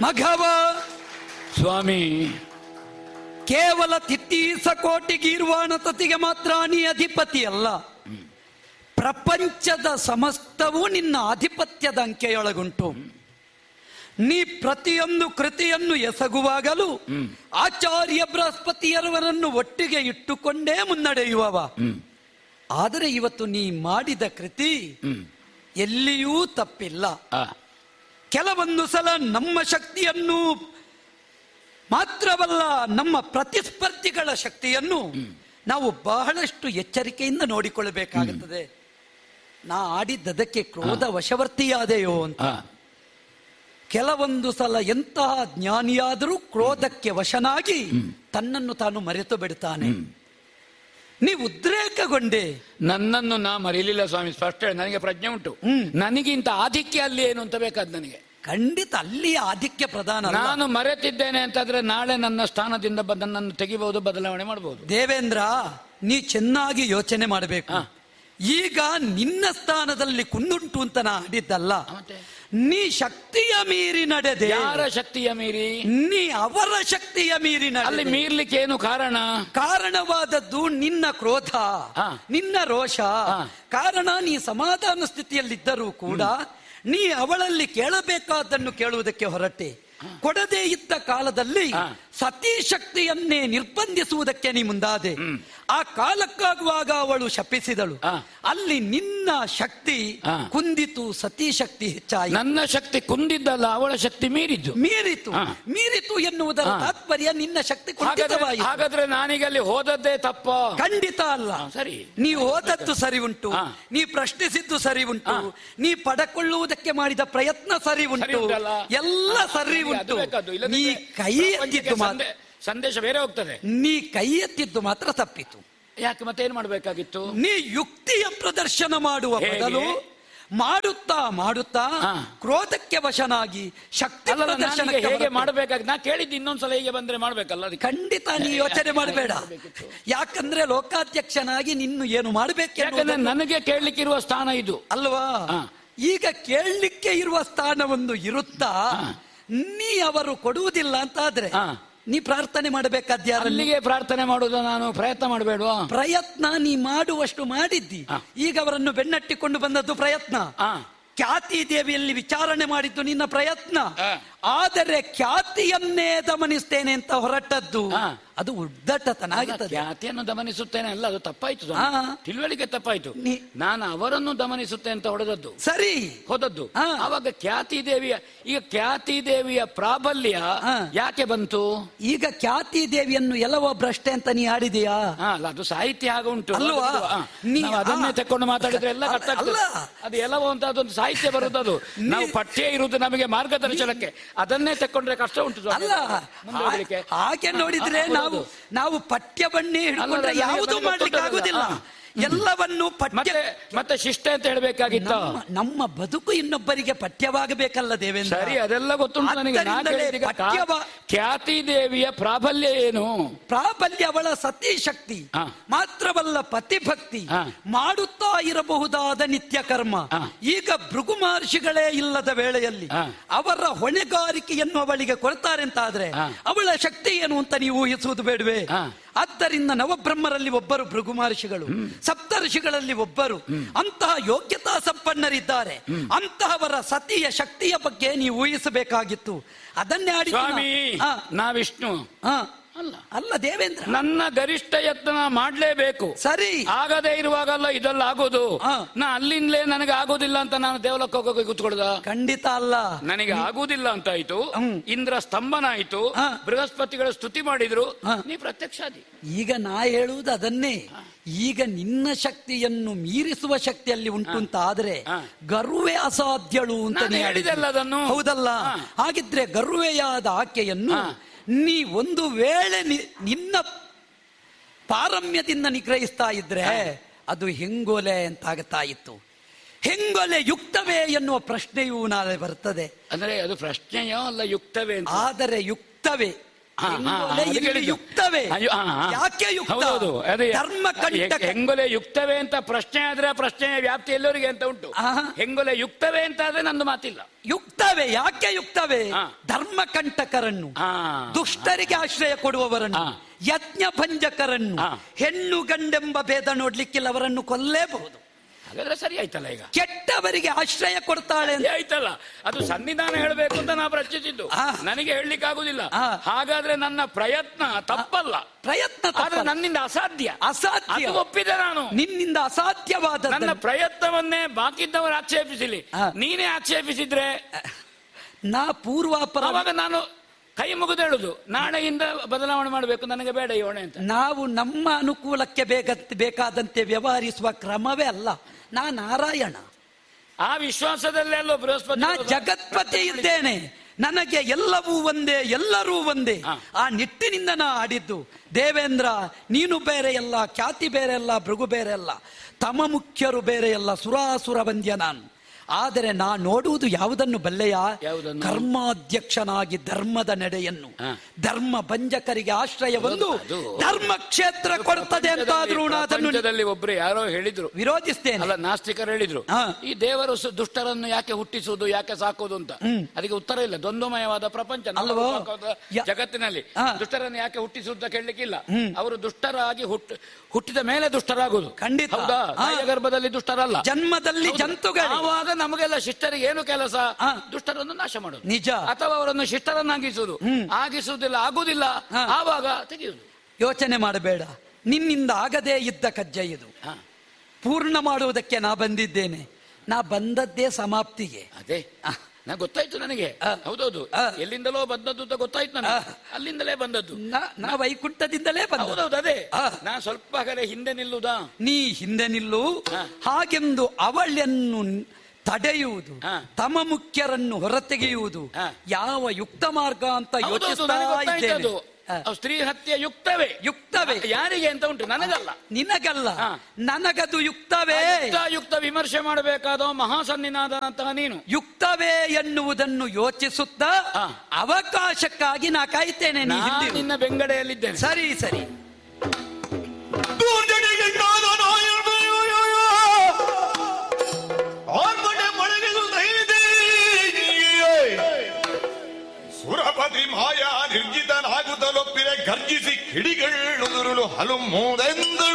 ಮಘವ ಸ್ವಾಮಿ ಕೇವಲ ತಿತ್ತೀಸ ಕೋಟಿ ಗೀರ್ವಾಣ ತತಿಗೆ ಮಾತ್ರ ನೀ ಅಧಿಪತಿ ಅಲ್ಲ ಪ್ರಪಂಚದ ಸಮಸ್ತವೂ ನಿನ್ನ ಆಧಿಪತ್ಯದ ಅಂಕೆಯೊಳಗುಂಟು ನೀ ಪ್ರತಿಯೊಂದು ಕೃತಿಯನ್ನು ಎಸಗುವಾಗಲೂ ಆಚಾರ್ಯ ಬೃಹಸ್ಪತಿಯರವರನ್ನು ಒಟ್ಟಿಗೆ ಇಟ್ಟುಕೊಂಡೇ ಮುನ್ನಡೆಯುವವ ಆದರೆ ಇವತ್ತು ನೀ ಮಾಡಿದ ಕೃತಿ ಎಲ್ಲಿಯೂ ತಪ್ಪಿಲ್ಲ ಆ, ಕೆಲವೊಂದು ಸಲ ನಮ್ಮ ಶಕ್ತಿಯನ್ನು ಮಾತ್ರವಲ್ಲ ನಮ್ಮ ಪ್ರತಿಸ್ಪರ್ಧಿಗಳ ಶಕ್ತಿಯನ್ನು ನಾವು ಬಹಳಷ್ಟು ಎಚ್ಚರಿಕೆಯಿಂದ ನೋಡಿಕೊಳ್ಳಬೇಕಾಗುತ್ತದೆ ನಾ ಆಡಿದ್ದದಕ್ಕೆ ಕ್ರೋಧ ವಶವರ್ತಿಯಾದೆಯೋ ಅಂತ ಆ, ಕೆಲವೊಂದು ಸಲ ಎಂತಹ ಜ್ಞಾನಿಯಾದರೂ ಕ್ರೋಧಕ್ಕೆ ವಶನಾಗಿ ತನ್ನನ್ನು ತಾನು ಮರೆತು ಬಿಡ್ತಾನೆ ನೀವು ಉದ್ರೇಕಗೊಂಡೆ ನನ್ನನ್ನು ನಾ ಮರೀಲಿಲ್ಲ ಸ್ವಾಮಿ ಸ್ಪಷ್ಟ ಹೇಳಿ ನನಗೆ ಪ್ರಜ್ಞೆ ಉಂಟು ಹ್ಮ್. ನನಗಿಂತ ಆಧಿಕ್ಯ ಅಲ್ಲಿ ಏನು ಅಂತ ಬೇಕಾದ್ ನನಗೆ ಖಂಡಿತ ಅಲ್ಲಿ ಆಧಿಕ್ಯ ಪ್ರಧಾನ ಅಲ್ಲ. ನಾನು ಮರೆತಿದ್ದೇನೆ ಅಂತಾದ್ರೆ ನಾಳೆ ನನ್ನ ಸ್ಥಾನದಿಂದ ಬ- ನನ್ನನ್ನು ತೆಗಿಬಹುದು ಬದಲಾವಣೆ ಮಾಡಬಹುದು ದೇವೇಂದ್ರ ನೀ ಚೆನ್ನಾಗಿ ಯೋಚನೆ ಮಾಡಬೇಕು ಹಾ. ಈಗ ನಿನ್ನ ಸ್ಥಾನದಲ್ಲಿ ಕುಂದುಂಟು ಅಂತ ನಾ ಆಡಿದ್ದಲ್ಲ ಮತ್ತೆ? ನೀ ಶಕ್ತಿಯ ಮೀರಿ ನಡೆದೆ ಯಾರ ಶಕ್ತಿಯ ಮೀರಿ ನೀ ಅವರ ಶಕ್ತಿಯ ಮೀರಿ ಅಲ್ಲಿ ನಡೆದೆ ಮೀರ್ಲಿಕ್ಕೆ ಏನು ಕಾರಣ ಕಾರಣವಾದದ್ದು ನಿನ್ನ ಕ್ರೋಧ ಹಾ. ನಿನ್ನ ರೋಷ ಹಾ. ಕಾರಣ ನೀ ಸಮಾಧಾನ ಸ್ಥಿತಿಯಲ್ಲಿದ್ದರೂ ಕೂಡ ನೀ ಅವಳಲ್ಲಿ ಕೇಳಬೇಕಾದನ್ನು ಕೇಳುವುದಕ್ಕೆ ಹೊರಟೆ ಕೊಡದೇ ಇದ್ದ ಕಾಲದಲ್ಲಿ ಹಾ. ಸತಿ ಶಕ್ತಿಯನ್ನೇ ನಿರ್ಬಂಧಿಸುವುದಕ್ಕೆ ನೀ ಮುಂದಾದೆ ಆ ಕಾಲಕ್ಕಾಗುವಾಗ ಅವಳು ಶಪಿಸಿದಳು ಹಾ. ಅಲ್ಲಿ ನಿನ್ನ ಶಕ್ತಿ ಹಾ. ಕುಂದಿತು ಸತಿ ಶಕ್ತಿ ಹೆಚ್ಚಾಯಿತು ನನ್ನ ಶಕ್ತಿ ಕುಂದಿದ್ದಲ್ಲ ಅವಳ ಶಕ್ತಿ ಮೀರಿದ್ದು ಮೀರಿತು ಹಾ. ಮೀರಿತು ಎನ್ನುವುದರ ಹಾ. ತಾತ್ಪರ್ಯ ನಿನ್ನ ಶಕ್ತಿ ಹಾಗಾದ್ರೆ ಕುಂಠಿತವಾಯಿತು ಹಾಗಾದ್ರೆ ನಾನೀಗ ಅಲ್ಲಿ ಹೋದದ್ದೇ ತಪ್ಪ ಖಂಡಿತ ಅಲ್ಲ ಸರಿ ನೀವು ಓದದ್ದು ಸರಿ ಉಂಟು ಹಾ. ನೀ ಪ್ರಶ್ನಿಸಿದ್ದು ಸರಿ ಉಂಟು ಹಾ. ನೀ ಪಡಕೊಳ್ಳುವುದಕ್ಕೆ ಮಾಡಿದ ಪ್ರಯತ್ನ ಸರಿ ಸರಿ ಉಂಟು ಉಂಟಲ್ಲ? ಎಲ್ಲ ಹಾ, ಸರಿ ನನಗೆ ಅದು ಉಂಟು ಬೇಕಾದ್ದು. ಇಲ್ಲದಿದ್ರೆ ನೀ ಕೈ ಪ್ರಪಂಚಕ್ಕೆ ಎತ್ತಿದ್ದು ಮಾತ್ರ ಸಂದೇ- ಸಂದೇಶ ಬೇರೆ ಹೋಗ್ತದೆ ನೀ ಕೈ ಎತ್ತಿದ್ದು ಮಾತ್ರ ತಪ್ಪಿತು ಯಾಕೆ ಮತ್ತೆ ಏನ್ ಮಾಡ್ಬೇಕಾಗಿತ್ತು ನೀ ಯುಕ್ತಿಯ ಪ್ರದರ್ಶನ ಮಾಡುವ ಹೇಗೆ? ಬದಲು ಮಾಡುತ್ತಾ ಮಾಡುತ್ತಾ ಹಾ. ಕ್ರೋಧಕ್ಕೆ ವಶನಾಗಿ ಶಕ್ತಿ ಅಲ್ಲ ನನಗೆ ಪ್ರದರ್ಶನಕ್ಕೆ ಹೇಗೆ ಹೊರಟು. ಮಾಡಬೇಕಾಗಿ ನಾ ಕೇಳಿದ್ದು ಇನ್ನೊಂದ್ಸಲ ಹೀಗೆ ಬಂದ್ರೆ ಮಾಡ್ಬೇಕಲ್ಲ ಅದಕ್ಕೆ ಖಂಡಿತ ನೀ ಯೋಚನೆ ಮಾಡಬೇಡ ಯಾಕಂದ್ರೆ ಲೋಕಾಧ್ಯಕ್ಷನಾಗಿ ನಿನ್ನು ಏನು ಯಾಕಂದ್ರೆ ಮಾಡಬೇಕೆಂದ್ರೆ ನನಗೆ ಕೇಳಲಿಕ್ಕಿರುವ ಸ್ಥಾನ ಇದು ಅಲ್ವಾ ಹಾ. ಈಗ ಕೇಳಲಿಕ್ಕೆ ಇರುವ ಸ್ಥಾನವೊಂದು ಇರುತ್ತಾ ನೀ ಅವರು ಕೊಡುವುದಿಲ್ಲ ಅಂತ ಆದ್ರೆ ಹಾ. ನೀ ಪ್ರಾರ್ಥನೆ ಮಾಡಬೇಕಾದ್ಯಾರಲ್ಲಿ ಅಲ್ಲಿಗೆ ಪ್ರಾರ್ಥನೆ ಮಾಡುದು ನಾನು ಪ್ರಯತ್ನ ಮಾಡಬೇಡುವ ಪ್ರಯತ್ನ ನೀ ಮಾಡುವಷ್ಟು ಮಾಡಿದ್ದಿ ಹಾ. ಈಗ ಅವರನ್ನು ಬೆನ್ನಟ್ಟಿಕೊಂಡು ಬಂದದ್ದು ಪ್ರಯತ್ನ ಹಾ. ಖ್ಯಾತಿ ದೇವಿಯಲ್ಲಿ ವಿಚಾರಣೆ ಮಾಡಿದ್ದು ನಿನ್ನ ಪ್ರಯತ್ನ ಹಾ. ಆದರೆ ಖ್ಯಾತಿಯನ್ನೇ ದಮನಿಸ್ತೇನೆ ಅಂತ ಹೊರಟದ್ದು ಹಾ. ಅದು ಉದ್ದಟತನ ಆಗುತ್ತದೆ ಖ್ಯಾತಿಯನ್ನು ದಮನಿಸುತ್ತೇನೆ ಅಲ್ಲ ಅದು ತಪ್ಪಾಯ್ತು ಸ್ವಾಮಿ. ಹಾ. ತಿಳುವಳಿಕೆ ತಪ್ಪಾಯ್ತು ನೀ- ನಾನು ಅವರನ್ನು ದಮನಿಸುತ್ತೆ ಅಂತ ಹೊಡೆದದ್ದು ಸರಿ ಹೋದದ್ದು ಹಾ. ಅವಾಗ ಖ್ಯಾತಿ ದೇವಿಯ ಈಗ ಖ್ಯಾತಿ ದೇವಿಯ ಪ್ರಾಬಲ್ಯ ಹಾ. ಯಾಕೆ ಬಂತು ಈಗ ಖ್ಯಾತಿ ದೇವಿಯನ್ನು ಎಲ್ಲವ ಭ್ರಷ್ಟೆ ಅಂತ ನೀ ಆಡಿದೀಯಾ ಹಾ, ಅಲ್ಲ ಅದು ಸಾಹಿತ್ಯ ಆಗ ಉಂಟು ಅಲ್ವಾ? ಹಾ. ನೀ- ನಾವು ಅದನ್ನೇ ಆ. ತಕೊಂಡು ಮಾತಾಡಿದ್ರೆ ಎಲ್ಲ ಅಲ್ಲ, ಕಷ್ಟ ಆಗ್ತದೆ ಅಲ್ಲ. ಅದು ಎಲ್ಲವೋ ಅಂತ ಅದೊಂದು ಸಾಹಿತ್ಯ ಬರುವುದು ಅದು ನಾವು ಪಠ್ಯ ಇರುವುದು ನಮಗೆ ಮಾರ್ಗದರ್ಶನಕ್ಕೆ ಅದನ್ನೇ ತಕೊಂಡ್ರೆ ಕಷ್ಟ ಉಂಟು ಸ್ವಾಮಿ. ಅಲ್ಲ ಮುಂದೆ ಹೋಗ್ಲಿಕ್ಕೆ. ಹಾಗೆ ನೋಡಿದ್ರೆ ಹಾ, ಹೌದು, ನಾವು ಹೌದು. ನಾವು ಪಠ್ಯವನ್ನೇ ಹಿಡ್ಕೊಂಡ್ರೆ ಅಲ್ಲ, ಅಲ್ಲ, ಯಾವುದು ನನಗೆ ಮಾಡ್ಲಿಕ್ಕೆ ಗೊತ್ತುಂಟಲ್ಲ. ಆಗುದಿಲ್ಲ ಹಾ. ಎಲ್ಲವನ್ನು ಪಠ್ಯ ಮತ್ತೆ ಮತ್ತೆ ಶಿಷ್ಟ ಅಂತ ಹೇಳ್ಬೇಕಾಗಿತ್ತ ನಮ್ಮ ನಮ್ಮ ಬದುಕು ಇನ್ನೊಬ್ಬರಿಗೆ ಪಠ್ಯವಾಗಬೇಕಲ್ಲ ದೇವೇಂದ್ರ ಸರಿ ಅದೆಲ್ಲ ಗೊತ್ತುಂಟು ನನಗೆ ನಾ ಆದ್ದರಿಂದಲೇ ಕೇಳಿದ್ದೀಗ ಕಾ- ಪಠ್ಯವ- ಖ್ಯಾತಿ ದೇವಿಯ ಪ್ರಾಬಲ್ಯ ಏನು ಪ್ರಾಬಲ್ಯ ಅವಳ ಸತಿ ಶಕ್ತಿ ಹಾ. ಮಾತ್ರವಲ್ಲ ಪತಿಭಕ್ತಿ ಹಾ. ಮಾಡುತ್ತಾ ಇರಬಹುದಾದ ನಿತ್ಯ ಕರ್ಮ ಹಾ. ಈಗ ಭೃಗು ಮಹರ್ಷಿಗಳೇ ಇಲ್ಲದ ವೇಳೆಯಲ್ಲಿ ಹಾ. ಅವರ ಹೊಣೆಗಾರಿಕೆಯನ್ನು ಅವಳಿಗೆ ಕೊಡ್ತಾರೆ ಅಂತ ಆದ್ರೆ ಹಾ. ಅವಳ ಶಕ್ತಿ ಏನು ಅಂತ ನೀವು ಊಹಿಸುವುದು ಬೇಡವೇ ಹಾ. ಆದ್ದರಿಂದ ನವಬ್ರಹ್ಮರಲ್ಲಿ ಒಬ್ಬರು ಭೃಗು ಮಹರ್ಷಿಗಳು ಸಪ್ತರ್ಷಿಗಳಲ್ಲಿ ಒಬ್ಬರು ಅಂತಹ ಯೋಗ್ಯತಾ ಸಂಪನ್ನರಿದ್ದಾರೆ ಅಂತಹವರ ಸತಿಯ ಶಕ್ತಿಯ ಬಗ್ಗೆ ನೀವು ಊಹಿಸಬೇಕಾಗಿತ್ತು ಅದನ್ನೇ ಆಡಿ ಸ್ವಾಮಿ ನಾ ವಿಷ್ಣು ಅಲ್ಲ ಅಲ್ಲ ದೇವೇಂದ್ರ ನನ್ನ ಗರಿಷ್ಠ ಯತ್ನ ಮಾಡ್ಲೇಬೇಕು ಸರಿ ಆಗದೇ ಇರುವಾಗಲ್ಲ ಇದೆಲ್ಲ ಆಗೋದು ಹಾ. ನಾ ಅಲ್ಲಿಂದಲೇ ನನಗೆ ಆಗೋದಿಲ್ಲ ಅಂತ ನಾನು ದೇವಲಕ್ಕೆ ಹೋಗೋಕೆ ಕೂತ್ಕೊಳ್ದ ಖಂಡಿತ ಅಲ್ಲ ನನಗೆ ಆಗುವುದಿಲ್ಲ ಅಂತ ಆಯ್ತು ಹ್ಮ್. ಇಂದ್ರ ಸ್ತಂಭನ ಆಯ್ತು ಹಾ. ಬೃಹಸ್ಪತಿಗಳ ಸ್ತುತಿ ಮಾಡಿದ್ರು ಹಾ. ನೀ ಪ್ರತ್ಯಕ್ಷಾದಿ ಈಗ ನಾ ಹೇಳುವುದು ಅದನ್ನೇ ಈಗ ನಿನ್ನ ಶಕ್ತಿಯನ್ನು ಮೀರಿಸುವ ಶಕ್ತಿಯಲ್ಲಿ ಉಂಟು ಅಂತ ಆದ್ರೆ ಹಾ. ಗರ್ವೆ ಅಸಾಧ್ಯಳು ಅಂತ ನಾನು ನೀ ಹೇಳಿದೆಲ್ಲ ಅದನ್ನು. ಹೌದಲ್ಲ ಹಾ. ಹಾಗಿದ್ರೆ ಗರ್ವೆಯಾದ ಆಕೆಯನ್ನು ಹಾ. ನೀ ಒಂದು ವೇಳೆ ನಿ- ನಿನ್ನ ಪಾರಮ್ಯದಿಂದ ನಿಗ್ರಹಿಸ್ತಾ ಇದ್ರೆ ಅದು ಹೆಂಗೋಲೆ ಅಂತಾಗುತ್ತಾ ಇತ್ತು ಹೆಂಗೊಲೆ ಯುಕ್ತವೇ ಎನ್ನುವ ಪ್ರಶ್ನೆಯೂ ನಾಳೆ ಬರ್ತದೆ ಅಂದ್ರೆ ಅದು ಪ್ರಶ್ನೆಯೋ ಅಲ್ಲ ಯುಕ್ತವೇ ಅಂತ ಆದರೆ ಯುಕ್ತವೇ ಹಾ, ಹಾ, ಹೆಂಗೊಲೆ ಅದು ಇಲ್ಲಿ ಕೇಳಿದ್ದು. ಯುಕ್ತವೇ ಅಯ್ಯೋ, ಹಾ, ಹಾ. ಯಾಕೆ ಯುಕ್ತ ಹೌದೌದು ಅದೇ ಧರ್ಮ ಕಂಟಕ ಹೆಂಗೊಲೆ ಯುಕ್ತವೇ ಅಂತ ಪ್ರಶ್ನೆ ಆದ್ರೆ ಆ ಪ್ರಶ್ನೆಯ ವ್ಯಾಪ್ತಿ ಎಲ್ಲರಿಗೆ ಅಂತ ಉಂಟು ಆಹಾ. ಹೆಂಗೊಲೆ ಯುಕ್ತವೇ ಅಂತ ಆದ್ರೆ ನಂದು ಮಾತಿಲ್ಲ ಯುಕ್ತವೇ ಯಾಕೆ ಯುಕ್ತವೇ ಹಾ. ಧರ್ಮ ಕಂಟಕರನ್ನು ಹಾ. ದುಷ್ಟರಿಗೆ ಆಶ್ರಯ ಕೊಡುವವರನ್ನು ಹಾ. ಯಜ್ಞ ಭಂಜಕರನ್ನು ಹಾ. ಹೆಣ್ಣು ಗಂಡೆಂಬ ಭೇದ ನೋಡ್ಲಿಕ್ಕಿಲ್ಲ ಅವರನ್ನು ಕೊಲ್ಲೇಬಹುದು ಹಾಗಾದ್ರೆ ಸರಿ ಆಯ್ತಲ್ಲ ಈಗ ಕೆಟ್ಟವರಿಗೆ ಆಶ್ರಯ ಕೊಡ್ತಾಳೆ ಅಂತ ಸರಿ ಆಯ್ತಲ್ಲ ಅದು ಸನ್ನಿಧಾನ ಹೇಳಬೇಕು ಅಂತ ನಾ ಪ್ರಶ್ನಿಸಿದ್ದು ಆ. ನನಗೆ ಹೇಳಲಿಕ್ಕೆ ಆಗುದಿಲ್ಲ ಆ. ಹಾಗಾದ್ರೆ ನನ್ನ ಪ್ರಯತ್ನ ತಪ್ಪಲ್ಲ ಪ್ರಯತ್ನ ಆದ್ರೆ ತಪ್ಪಲ್ಲ. ನನ್ನಿಂದ ಅಸಾಧ್ಯ ಅಸಾಧ್ಯ ಅದು ಒಪ್ಪಿದೆ ನಾನು ನಿನ್ನಿಂದ ಅಸಾಧ್ಯವಾದ ನನ್ನ ಪ್ರಯತ್ನವನ್ನೇ ಬಾಕಿದ್ದವರು ಆಕ್ಷೇಪಿಸಲಿ ಆ. ನೀನೇ ಆಕ್ಷೇಪಿಸಿದ್ರೆ ನಾ ಪೂರ್ವಾಪರ ಅವಾಗ ನಾನು ಕೈ ಮುಗಿದು ಹೇಳುದು ನಾಳೆಯಿಂದ ಬದಲಾವಣೆ ಮಾಡಬೇಕು ನನಗೆ ಬೇಡ ಈ ಹೊಣೆ ಅಂತ ನಾವು ನಮ್ಮ ಅನುಕೂಲಕ್ಕೆ ಬೇಗ ಬೇಕಾದಂತೆ ವ್ಯವಹರಿಸುವ ಕ್ರಮವೇ ಅಲ್ಲ ನಾ ನಾರಾಯಣ ಆ ವಿಶ್ವಾಸದಲ್ಲೇ ಅಲ್ಲೋ ಬೃಹಸ್ಪತಿ ನಾ ಜಗತ್ಪತಿ ಇದ್ದೇನೆ ನನಗೆ ಎಲ್ಲವೂ ಒಂದೇ ಎಲ್ಲರೂ ಒಂದೇ ಹಾ. ಆ ನಿಟ್ಟಿನಿಂದ ನಾ ಆಡಿದ್ದು ದೇವೇಂದ್ರ ನೀನು ಬೇರೆ ಅಲ್ಲ ಖ್ಯಾತಿ ಬೇರೆ ಅಲ್ಲ ಭೃಗು ಬೇರೆ ಅಲ್ಲ ತಮ ಮುಖ್ಯರು ಬೇರೆ ಅಲ್ಲ ಸುರಾಸುರ ವಂದ್ಯ ನಾನು ಆದರೆ ನಾ ನೋಡುವುದು ಯಾವುದನ್ನು ಬಲ್ಲೆಯ ಯಾವುದನ್ನು? ಕರ್ಮಾಧ್ಯಕ್ಷನಾಗಿ ಧರ್ಮದ ನಡೆಯನ್ನು ಹಾ. ಧರ್ಮ ಭಂಜಕರಿಗೆ ಆಶ್ರಯವೊಂದು ಅದು- ಧರ್ಮ ಕ್ಷೇತ್ರ ಕೊಡ್ತದೆ ಅಂತಾದ್ರೂ ನಾ ಅದನ್ನು ಪ್ರಪಂಚದಲ್ಲಿ ಒಬ್ರು ಯಾರೋ ಹೇಳಿದ್ರು ವಿರೋಧಿಸ್ತೇನೆ ಅಲ್ಲ ನಾಸ್ತಿಕರು ಹೇಳಿದ್ರು ಹಾ. ಈ ದೇವರು ಸು- ದುಷ್ಟರನ್ನು ಯಾಕೆ ಹುಟ್ಟಿಸುವುದು ಯಾಕೆ ಸಾಕುವುದು ಅಂತ ಅದಕ್ಕೆ ಉತ್ತರ ಇಲ್ಲ ದ್ವಂದ್ವಮಯವಾದ ಪ್ರಪಂಚ ನಮ್ಮ ಅಲ್ವೋ? ಸಾಕುವ ಯ- ಜಗತ್ತಿನಲ್ಲಿ ಹಾ. ದುಷ್ಟರನ್ನು ಯಾಕೆ ಹುಟ್ಟಿಸುವುದು ಅಂತ ಕೇಳಲಿಕ್ಕಿಲ್ಲ ಅವರು ದುಷ್ಟರಾಗಿ ಹುಟ್ಟು ಹುಟ್ಟಿದ ಮೇಲೆ ದುಷ್ಟರಾಗುದು ಖಂಡಿತ. ಹೌದಾ ಹಾ. ತಾಯಿಯ ಗರ್ಭದಲ್ಲಿ ದುಷ್ಟರಲ್ಲ ಜನ್ಮದಲ್ಲಿ ಹೌದು. ಜಂತುಗಳು ಆವಾಗ ನಮಗೆಲ್ಲ ಶಿಷ್ಟರಿಗೆ ಏನು ಕೆಲಸ ಹಾ. ದುಷ್ಟರನ್ನು ನಾಶ ಮಾಡುದು ನಿಜ. ಅಥವಾ ಅವರನ್ನು ಶಿಷ್ಟರನ್ನಾಗಿಸುವುದು ಆಗಿಸುವುದಿಲ್ಲ ಆಗುದಿಲ್ಲ ಹಾ. ಆವಾಗ ತೆಗೆಯುವುದು ಯೋಚನೆ ಮಾಡಬೇಡ ನಿನ್ನಿಂದ ಆಗದೇ ಇದ್ದ ಕಜ್ಜೆ ಇದು ಹಾ. ಪೂರ್ಣ ಮಾಡುವುದಕ್ಕೆ ನಾ ಬಂದಿದ್ದೇನೆ ನಾ ಬಂದದ್ದೇ ಸಮಾಪ್ತಿಗೆ ಅದೇ ಆ. ನಾ ಗೊತ್ತಾಯ್ತು ನನಗೆ ಆ. ಹೌದೌದು ಆ. ಎಲ್ಲಿಂದಲೋ ಬಂದದ್ದು ಅಂತ ಗೊತ್ತಾಯ್ತು ನನಗೆ ಅಲ್ಲಿಂದಲೇ ಬಂದದ್ದು ನಾ- ನಾ ವೈಕುಂಠದಿಂದಲೇ ಬಂದ ಹೌದೌದು ಅದೇ ಆ. ನಾ ಸ್ವಲ್ಪ ಕಡೆ ಹಿಂದೆ ನಿಲ್ಲುದಾ ನೀ ಹಿಂದೆ ನಿಲ್ಲು ಹಾ. ಹಾಗೆಂದು ಅವಳನ್ನು ತಡೆಯುವುದು ಹಾ. ತಮ ಮುಖ್ಯರನ್ನು ಹೊರತೆಗೆಯುವುದು ಹಾ. ಯಾವ ಯುಕ್ತ ಮಾರ್ಗ ಅಂತ ಹೌದೌದು ಯೋಚಿಸ್ತಾ ನನಗೆ ಗೊತ್ತಾಯ್ತು ಇದ್ದೇನೆ ಅದು. ಹಾ. ಅವು ಸ್ತ್ರೀ ಹತ್ಯೆ ಯುಕ್ತವೇ ಯುಕ್ತವೇ ಯಾರಿಗೆ ಅಂತ ಉಂಟು ನನಗಲ್ಲ ನಿನಗಲ್ಲ ಹಾ. ನನಗದು ಯುಕ್ತವೇ ಯುಕ್ತ ಯುಕ್ತ ವಿಮರ್ಶೆ ಮಾಡಬೇಕಾದ ಮಹಾಸನ್ನಿನಾದಂತಹ ನೀನು ಯುಕ್ತವೇ ಎನ್ನುವುದನ್ನು ಯೋಚಿಸುತ್ತಾ ಹಾ. ಅವಕಾಶಕ್ಕಾಗಿ ನಾ ಕಾಯ್ತೇನೆ ನೀ ನಾ ಹಿಂದಿರು. ನಿನ್ನ ಬೆಂಗಡೆಯಲ್ಲಿದ್ದೇನೆ ಸರಿ ಸರಿ ದೂರ್ಜಡಿಗೆ ಕಾದನಾಯರ್ದೆಯೋ. ಆರ್ಭಟ ಮೊಳಗಿದು ದೈವಿದೆ. ಸುರಪತಿ ಮಾಯಾ ನಿರ್ಜಿತನಾಗುತ್ತಲೊಪ್ಪಿರೆ ಗರ್ಜಿಸಿ ಕಿಡಿಗಳ್ಳುದುರುಳು ಹಲು ಮೂದೆಂದು